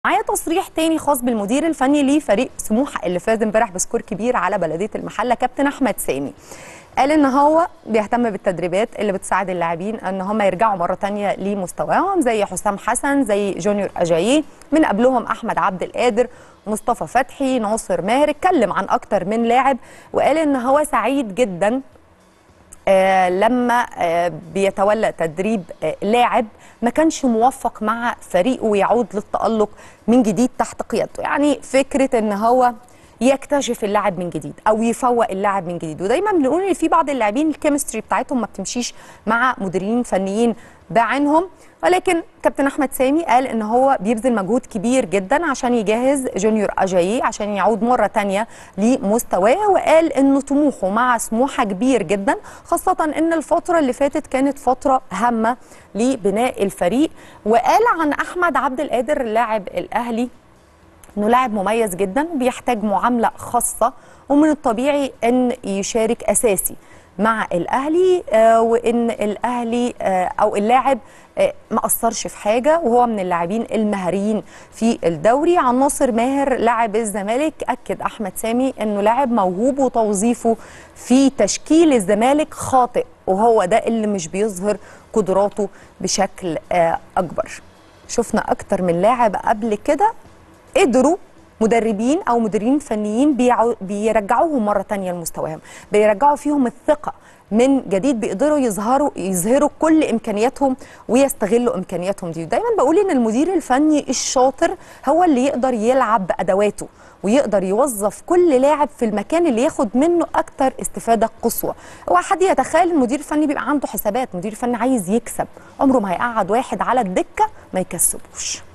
معايا تصريح تاني خاص بالمدير الفني لفريق سموحه اللي فاز امبارح بسكور كبير على بلديه المحله كابتن احمد سامي قال ان هو بيهتم بالتدريبات اللي بتساعد اللاعبين ان هم يرجعوا مره تانية لمستواهم زي حسام حسن زي جونيور اجاييه من قبلهم احمد عبد القادر مصطفى فتحي ناصر ماهر اتكلم عن اكتر من لاعب وقال ان هو سعيد جدا آه لما آه بيتولى تدريب آه لاعب ما كانش موفق مع فريقه ويعود للتألق من جديد تحت قيادته يعني فكرة ان هو يكتشف اللاعب من جديد او يفوق اللاعب من جديد ودايما بنقول ان في بعض اللاعبين الكيمستري بتاعتهم ما بتمشيش مع مديرين فنيين بعينهم ولكن كابتن احمد سامي قال ان هو بيبذل مجهود كبير جدا عشان يجهز جونيور اجاييه عشان يعود مره تانية لمستواه وقال ان طموحه مع سموحه كبير جدا خاصه ان الفتره اللي فاتت كانت فتره هامه لبناء الفريق وقال عن احمد عبد القادر اللاعب الاهلي انه لاعب مميز جدا وبيحتاج معامله خاصه ومن الطبيعي ان يشارك اساسي مع الاهلي آه وان الاهلي آه او اللاعب آه ما قصرش في حاجه وهو من اللاعبين المهاريين في الدوري عن ناصر ماهر لاعب الزمالك اكد احمد سامي انه لاعب موهوب وتوظيفه في تشكيل الزمالك خاطئ وهو ده اللي مش بيظهر قدراته بشكل اكبر شفنا اكتر من لاعب قبل كده قدروا مدربين او مديرين فنيين بيرجعوهم مره تانية لمستواهم بيرجعوا فيهم الثقه من جديد بيقدروا يظهروا يظهروا كل امكانياتهم ويستغلوا امكانياتهم دي دايما بقول ان المدير الفني الشاطر هو اللي يقدر يلعب بادواته ويقدر يوظف كل لاعب في المكان اللي ياخد منه اكتر استفاده قصوى هو حد يتخيل المدير الفني بيبقى عنده حسابات مدير فني عايز يكسب عمره ما هيقعد واحد على الدكه ما يكسبوش